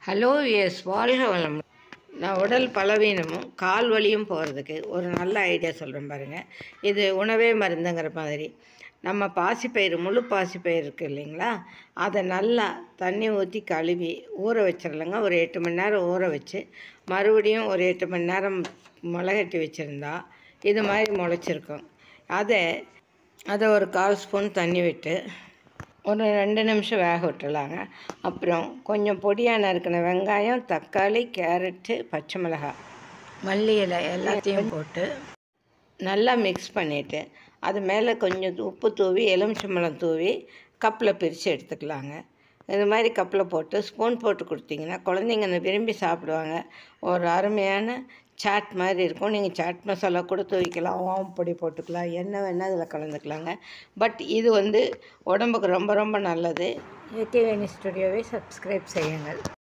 hello yes வாழ்க வளம் நான் உடல் பலவீனமும் கால் வலியும் போகிறதுக்கு ஒரு நல்ல ஐடியா சொல்கிறேன் பாருங்கள் இது உணவே மருந்துங்கிற மாதிரி நம்ம பாசிப்பயிறு முழு பாசிப்பயிறு இருக்குது இல்லைங்களா அதை நல்லா தண்ணி ஊற்றி கழுவி ஊற வச்சிடலங்க ஒரு எட்டு மணி நேரம் ஊற வச்சு மறுபடியும் ஒரு எட்டு மணி நேரம் முளைகட்டி வச்சுருந்தா இது மாதிரி முளைச்சிருக்கும் அதை அதை ஒரு கால் ஸ்பூன் தண்ணி விட்டு ஒரு ரெண்டு நிமிஷம் வேக விட்டுலாங்க அப்புறம் கொஞ்சம் பொடியாக நறுக்கின வெங்காயம் தக்காளி கேரட்டு பச்சை மிளகாய் மல்லி இலை எல்லாத்தையும் போட்டு நல்லா மிக்ஸ் பண்ணிவிட்டு அது மேலே கொஞ்சம் உப்பு தூவி எலுமிச்சம்பழம் தூவி கப்பில் பிரித்து எடுத்துக்கலாங்க இது மாதிரி கப்பில் போட்டு ஸ்பூன் போட்டு கொடுத்தீங்கன்னா குழந்தைங்க அதை விரும்பி சாப்பிடுவாங்க ஒரு அருமையான சாட் மாதிரி இருக்கும் நீங்கள் சாட் மசாலா கூட தூவிக்கலாம் ஓம் பொடி போட்டுக்கலாம் என்ன வேணால் அதில் கலந்துக்கலாங்க பட் இது வந்து உடம்புக்கு ரொம்ப ரொம்ப நல்லது ஏகே வேணி ஸ்டுடியோவை சப்ஸ்கிரைப் செய்யுங்கள்